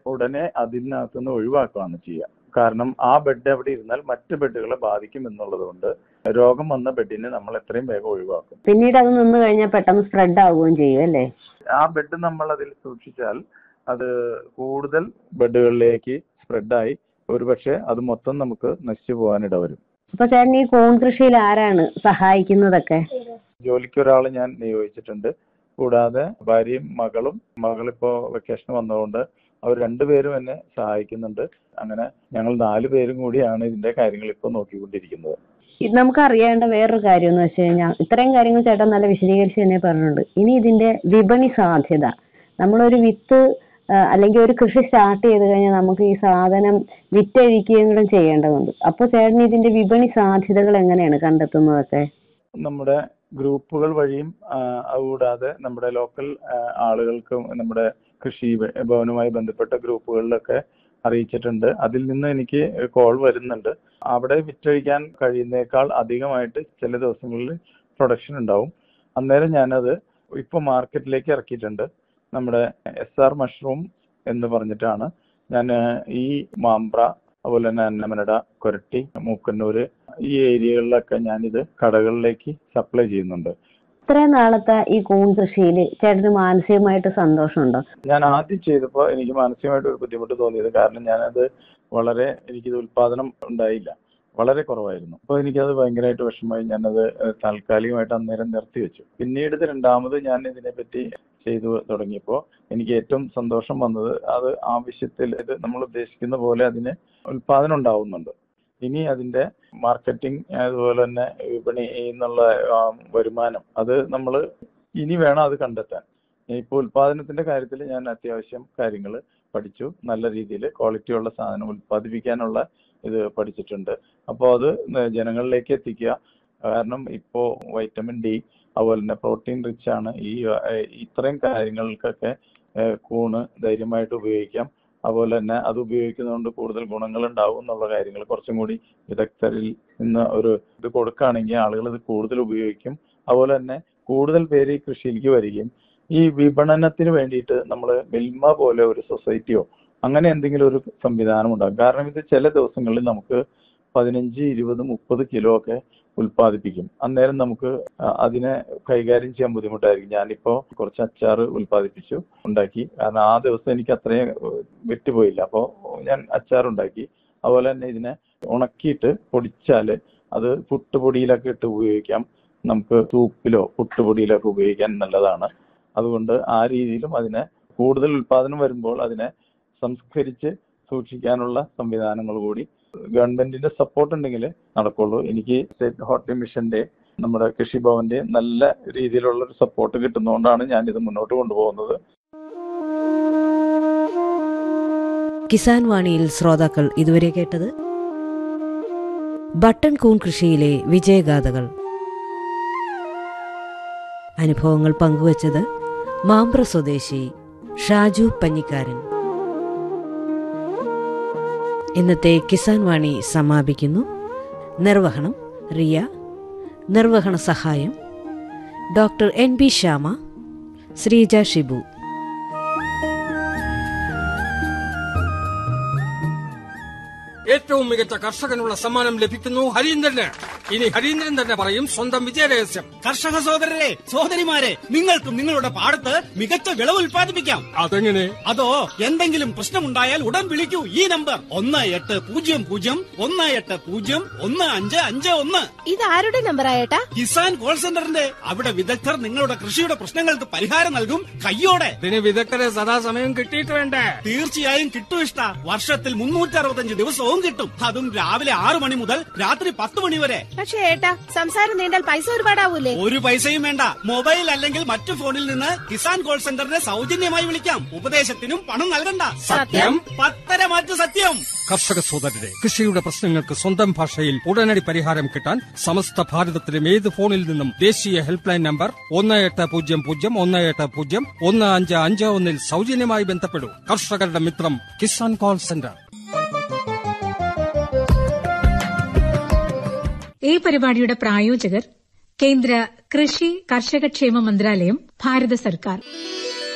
ഉടനെ അതിനകത്ത് നിന്ന് ഒഴിവാക്കുകയാണ് ചെയ്യുക കാരണം ആ ബെഡ് അവിടെ ഇരുന്നാൽ മറ്റ് ബെഡുകളെ ബാധിക്കും എന്നുള്ളത് കൊണ്ട് രോഗം വന്ന ബെഡിനെ നമ്മൾ എത്രയും വേഗം ഒഴിവാക്കും പിന്നീട് അത് നിന്ന് കഴിഞ്ഞാൽ പെട്ടെന്ന് സ്പ്രെഡ് ആവുകയും ചെയ്യും അല്ലേ ആ ബെഡ് നമ്മൾ അതിൽ സൂക്ഷിച്ചാൽ അത് കൂടുതൽ ബെഡുകളിലേക്ക് സ്പ്രെഡായി ഒരുപക്ഷെ അത് മൊത്തം നമുക്ക് നശിച്ചു പോകാനിട വരും അപ്പൊ ചേട്ടൻ ഈ കൂൺ കൃഷിയിൽ ആരാണ് സഹായിക്കുന്നതൊക്കെ ജോലിക്ക് ഒരാൾ ഞാൻ നിയോഗിച്ചിട്ടുണ്ട് കൂടാതെ ഭാര്യയും മകളും മകളിപ്പോ വെക്കേഷൻ വന്നതുകൊണ്ട് അവർ രണ്ടുപേരും എന്നെ സഹായിക്കുന്നുണ്ട് അങ്ങനെ ഞങ്ങൾ നാല് പേരും കൂടിയാണ് ഇതിന്റെ കാര്യങ്ങൾ ഇപ്പോൾ നോക്കിക്കൊണ്ടിരിക്കുന്നത് ഇത് നമുക്ക് അറിയേണ്ട വേറൊരു കാര്യം എന്ന് വെച്ച് കഴിഞ്ഞാൽ ഇത്രയും കാര്യങ്ങൾ ചേട്ടൻ നല്ല വിശദീകരിച്ച് തന്നെ പറഞ്ഞിട്ടുണ്ട് ഇനി ഇതിന്റെ വിപണി സാധ്യത നമ്മളൊരു വിത്ത് ആ, അല്ലെങ്കിൽ ഒരു കൃഷി സ്റ്റാർട്ട് ചെയ്ത് കഴിഞ്ഞാൽ നമുക്ക് ഈ സാധനം വിറ്റഴിക്കുകയും ചെയ്യേണ്ടതുണ്ട് അപ്പൊ ചേട്ടൻ ഇതിന്റെ വിപണി സാധ്യതകൾ എങ്ങനെയാണ് കണ്ടെത്തുന്നതൊക്കെ നമ്മുടെ ഗ്രൂപ്പുകൾ വഴിയും ആ, അതുകൂടാതെ നമ്മുടെ ലോക്കൽ ആളുകൾക്കും നമ്മുടെ കൃഷി ഭ- ഭവനുമായി ബന്ധപ്പെട്ട ഗ്രൂപ്പുകളിലൊക്കെ അറിയിച്ചിട്ടുണ്ട് അതിൽ നിന്ന് എനിക്ക് കോൾ വരുന്നുണ്ട് അവിടെ വിറ്റഴിക്കാൻ കഴിയുന്നേക്കാൾ അധികമായിട്ട് ചില ദിവസങ്ങളിൽ പ്രൊഡക്ഷൻ ഉണ്ടാവും അന്നേരം ഞാനത് ഇപ്പൊ മാർക്കറ്റിലേക്ക് ഇറക്കിയിട്ടുണ്ട് നമ്മുടെ എസ് ആർ മഷ്റൂം എന്ന് പറഞ്ഞിട്ടാണ് ഞാൻ ഈ മാമ്പ്ര അതുപോലെ തന്നെ അന്നമനട കൊരട്ടി മൂക്കന്നൂര് ഈ ഏരിയകളിലൊക്കെ ഞാനിത് കടകളിലേക്ക് സപ്ലൈ ചെയ്യുന്നുണ്ട് ഇത്രയും നാളത്തെ ഈ കൂൺ കൃഷിയിൽ ചേട്ടന് മാനസികമായിട്ട് സന്തോഷമുണ്ടോ ഞാൻ ആദ്യം ചെയ്തപ്പോൾ എനിക്ക് മാനസികമായിട്ട് ഒരു ബുദ്ധിമുട്ട് തോന്നിയത് കാരണം ഞാനത് വളരെ എനിക്കിത് ഉൽപാദനം ഉണ്ടായില്ല വളരെ കുറവായിരുന്നു അപ്പോൾ എനിക്കത് ഭയങ്കരമായിട്ട് വിഷമമായി ഞാനത് ഏഹ്, താൽക്കാലികമായിട്ട് അന്നേരം നിർത്തി വെച്ചു പിന്നീട് ഇത് രണ്ടാമത് ഞാൻ ഇതിനെപ്പറ്റി ചെയ്തു തുടങ്ങിയപ്പോൾ എനിക്ക് ഏറ്റവും സന്തോഷം വന്നത് അത് ആവശ്യത്തിൽ ഇത് നമ്മൾ ഉദ്ദേശിക്കുന്ന പോലെ അതിന് ഉൽപാദനം ഉണ്ടാവുന്നുണ്ട് ഇനി അതിന്റെ മാർക്കറ്റിംഗ് അതുപോലെ തന്നെ വിപണി എന്നുള്ള ആ, വരുമാനം അത് നമ്മൾ ഇനി വേണം അത് കണ്ടെത്താൻ ഇപ്പോൾ ഉൽപാദനത്തിന്റെ കാര്യത്തിൽ ഞാൻ അത്യാവശ്യം കാര്യങ്ങൾ പഠിച്ചു നല്ല രീതിയിൽ ക്വാളിറ്റിയുള്ള സാധനം ഉൽപ്പാദിപ്പിക്കാനുള്ള ഇത് പഠിച്ചിട്ടുണ്ട് അപ്പോൾ അത് ജനങ്ങളിലേക്ക് എത്തിക്കുക കാരണം ഇപ്പോൾ വൈറ്റമിൻ ഡി അതുപോലെ തന്നെ പ്രോട്ടീൻ റിച്ച് ആണ് ഈ ഏഹ്, ഇത്രയും കാര്യങ്ങൾക്കൊക്കെ ഏഹ്, കൂണ് ധൈര്യമായിട്ട് ഉപയോഗിക്കാം അതുപോലെ തന്നെ അത് ഉപയോഗിക്കുന്നതുകൊണ്ട് കൂടുതൽ ഗുണങ്ങൾ ഉണ്ടാവും എന്നുള്ള കാര്യങ്ങൾ കുറച്ചും കൂടി വിദഗ്ധരിൽ നിന്ന് ഒരു ഇത് കൊടുക്കുകയാണെങ്കിൽ ആളുകൾ ഇത് കൂടുതൽ ഉപയോഗിക്കും അതുപോലെ തന്നെ കൂടുതൽ പേര് ഈ കൃഷിയിലേക്ക് വരികയും ഈ വിപണനത്തിന് വേണ്ടിയിട്ട് നമ്മൾ മിൽമ പോലെ ഒരു സൊസൈറ്റിയോ അങ്ങനെ എന്തെങ്കിലും ഒരു സംവിധാനം ഉണ്ടാകും കാരണം ഇത് ചില ദിവസങ്ങളിൽ നമുക്ക് പതിനഞ്ച് ഇരുപത് മുപ്പത് കിലോ ഒക്കെ ഉൽപ്പാദിപ്പിക്കും അന്നേരം നമുക്ക് അ- അതിനെ കൈകാര്യം ചെയ്യാൻ ബുദ്ധിമുട്ടായിരിക്കും ഞാനിപ്പോ കുറച്ച് അച്ചാർ ഉൽപ്പാദിപ്പിച്ചു ഉണ്ടാക്കി കാരണം ആ ദിവസം എനിക്ക് അത്രയും ഏഹ്, വിറ്റുപോയില്ല അപ്പോൾ ഞാൻ അച്ചാർ ഉണ്ടാക്കി അതുപോലെ തന്നെ ഇതിനെ ഉണക്കിയിട്ട് പൊടിച്ചാൽ അത് പുട്ടുപൊടിയിലൊക്കെ ഇട്ട് ഉപയോഗിക്കാം നമുക്ക് സൂപ്പിലോ പുട്ടുപൊടിയിലൊക്കെ ഉപയോഗിക്കാൻ നല്ലതാണ് അതുകൊണ്ട് ആ രീതിയിലും അതിനെ കൂടുതൽ ഉൽപാദനം വരുമ്പോൾ അതിനെ സംസ്കരിച്ച് സൂക്ഷിക്കാനുള്ള സംവിധാനങ്ങൾ കൂടി ഗവൺമെന്റിന്റെ സപ്പോർട്ട് ഉണ്ടെങ്കിൽ നടക്കുള്ളൂ എനിക്ക് സ്റ്റേറ്റ് ഹോട്ടൽ മിഷന്റെ നമ്മുടെ കൃഷിഭവന്റെ നല്ല രീതിയിലുള്ള ഒരു സപ്പോർട്ട് കിട്ടുന്നതുകൊണ്ടാണ് ഞാൻ ഇത് മുന്നോട്ട് കൊണ്ടുപോകുന്നത് കിസാൻ വാണിയിൽ ശ്രോതാക്കൾ ഇതുവരെ കേട്ടത് ബട്ടൺ കൂൺ കൃഷിയിലെ വിജയഗാഥകൾ അനുഭവങ്ങൾ പങ്കുവച്ചത് മാമ്പ്ര സ്വദേശി ഷാജു പഞ്ഞിക്കാരൻ ഇന്നത്തെ കിസാൻ വാണി സമാപിക്കുന്നു നിർവഹണം റിയ നിർവഹണ സഹായം doctor N B Shyama Sreeja Shibu ഏറ്റവും മികച്ച കർഷകനുള്ള സമ്മാനം ലഭിക്കുന്നു ഹരീന്ദ്രന് ഇനി ഹരീന്ദ്രൻ തന്നെ പറയും സ്വന്തം വിജയരഹസ്യം കർഷക സഹോദരരെ സഹോദരിമാരെ നിങ്ങൾക്കും നിങ്ങളുടെ പാടത്ത് മികച്ച വിളവ് ഉൽപ്പാദിപ്പിക്കാം അതെങ്ങനെ അതോ എന്തെങ്കിലും പ്രശ്നമുണ്ടായാൽ ഉടൻ വിളിക്കൂ ഈ നമ്പർ ഒന്ന് എട്ട് പൂജ്യം പൂജ്യം ഒന്ന് എട്ട് പൂജ്യം ഒന്ന് അഞ്ച് അഞ്ച് ഒന്ന് ഇത് ആരുടെ നമ്പർ ആയേട്ടാ കിസാൻ കോൾ സെന്ററിന്റെ അവിടെ വിദഗ്ധർ നിങ്ങളുടെ കൃഷിയുടെ പ്രശ്നങ്ങൾക്ക് പരിഹാരം നൽകും കയ്യോടെ ഇതിന് വിദഗ്ധരെ സദാസമയം കിട്ടിയിട്ട് വേണ്ടേ തീർച്ചയായും കിട്ടും ഇഷ്ട വർഷത്തിൽ മുന്നൂറ്റി അറുപത്തഞ്ച് ദിവസവും കിട്ടും അതും രാവിലെ ആറു മണി മുതൽ രാത്രി പത്ത് മണി വരെ പക്ഷേ ഏട്ടാ സംസാരം നീണ്ടാൽ പൈസ ഒരുപാടാവൂലേ ഒരു പൈസയും വേണ്ട മൊബൈൽ അല്ലെങ്കിൽ മറ്റു ഫോണിൽ നിന്ന് കിസാൻ കോൾ സെന്ററിനെ സൗജന്യമായി വിളിക്കാം ഉപദേശത്തിനും പണം നൽകണ്ട സത്യം? പത്തര മാറ്റു സത്യം കർഷക സോദരരെ കൃഷിയുടെ പ്രശ്നങ്ങൾക്ക് സ്വന്തം ഭാഷയിൽ ഉടനടി പരിഹാരം കിട്ടാൻ സമസ്ത ഭാരതത്തിലും ഏത് ഫോണിൽ നിന്നും ദേശീയ ഹെൽപ്പ് ലൈൻ നമ്പർ ഒന്ന് എട്ട് പൂജ്യം പൂജ്യം ഒന്ന് എട്ട് പൂജ്യം ഒന്ന് അഞ്ച് അഞ്ച് ഒന്നിൽ സൗജന്യമായി ബന്ധപ്പെടൂ കർഷകരുടെ മിത്രം കിസാൻ കോൾ സെന്റർ ഈ പരിപാടിയുടെ പ്രായോജകർ കേന്ദ്ര കൃഷി കർഷകക്ഷേമ മന്ത്രാലയം ഭാരത സർക്കാർ